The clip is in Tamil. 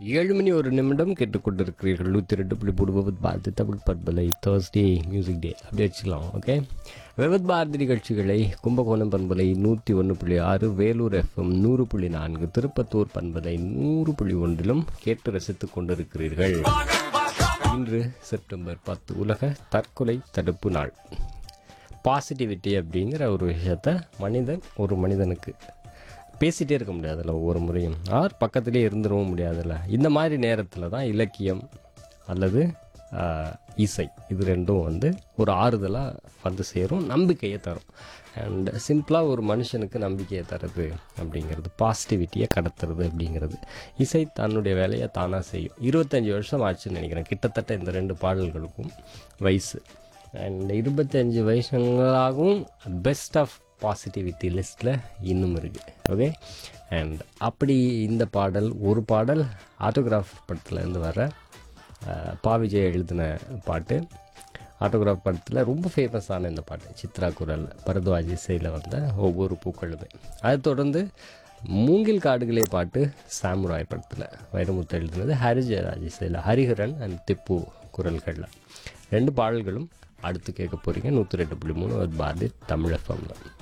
ஏழு மணி ஒரு நிமிடம் கேட்டுக்கொண்டிருக்கிறீர்கள் நூற்றி ரெண்டு புள்ளி மூணு விபத் பாரதி தமிழ் பண்பலை தேர்ஸ்டே மியூசிக் டே அப்படி வச்சுக்கலாம் ஓகே விபத் பாரதி நிகழ்ச்சிகளை கும்பகோணம் பண்பலை நூற்றி ஒன்று புள்ளி ஆறு வேலூர் எஃப்எம் நூறு புள்ளி நான்கு திருப்பத்தூர் பண்பலை நூறு புள்ளி ஒன்றிலும் கேட்டு ரசித்துக் கொண்டிருக்கிறீர்கள் இன்று செப்டம்பர் பத்து உலக தற்கொலை தடுப்பு நாள் பாசிட்டிவிட்டி அப்படிங்கிற ஒரு விஷயத்த மனிதன் ஒரு மனிதனுக்கு பேசிகிட்டே இருக்க முடியாதுல்ல ஒவ்வொரு முறையும் ஆர் பக்கத்துலேயே இருந்துடவும் முடியாதுல்ல இந்த மாதிரி நேரத்தில் தான் இலக்கியம் அல்லது ஆஹ், இசை இது ரெண்டும் வந்து ஒரு ஆறுதலாக வந்து சேரும் நம்பிக்கையை தரும் அண்ட் சிம்பிளாக ஒரு மனுஷனுக்கு நம்பிக்கையை தருது அப்படிங்கிறது பாசிட்டிவிட்டியை கடத்துறது அப்படிங்கிறது இசை தன்னுடைய வேலையை தானாக செய்யும் இருபத்தஞ்சி வருஷம் ஆச்சுன்னு நினைக்கிறேன் கிட்டத்தட்ட இந்த ரெண்டு பாடல்களுக்கும் வயசு அண்ட் இருபத்தஞ்சி வருஷங்களாகவும் பெஸ்ட் ஆஃப் பாசிட்டிவிட்டி லிஸ்ட்டில் இன்னும் இருக்குது ஓகே அண்ட் அப்படி இந்த பாடல் ஒரு பாடல் ஆட்டோகிராஃப் படத்துல இருந்து வர அஹ், பா விஜய் எழுதின பாட்டு ஆட்டோகிராஃப் படத்தில் ரொம்ப ஃபேமஸான இந்த பாட்டு சித்ரா குரல் பரத்வாஜ் இசையில் வந்த ஒவ்வொரு பூக்களுமே அதை தொடர்ந்து மூங்கில் காடுகளே பாட்டு சாமுராய் படத்தில் வைரமுத்து எழுதினது ஹரி ஜெயராஜ் இசையில் ஹரிஹரன் அண்ட் திப்பு குரல்களில் ரெண்டு பாடல்களும் அடுத்து கேட்க போகிறீங்க நூற்றி ரெண்டு புள்ளி மூணு பாரதி தமிழ் எஃப்எம்ல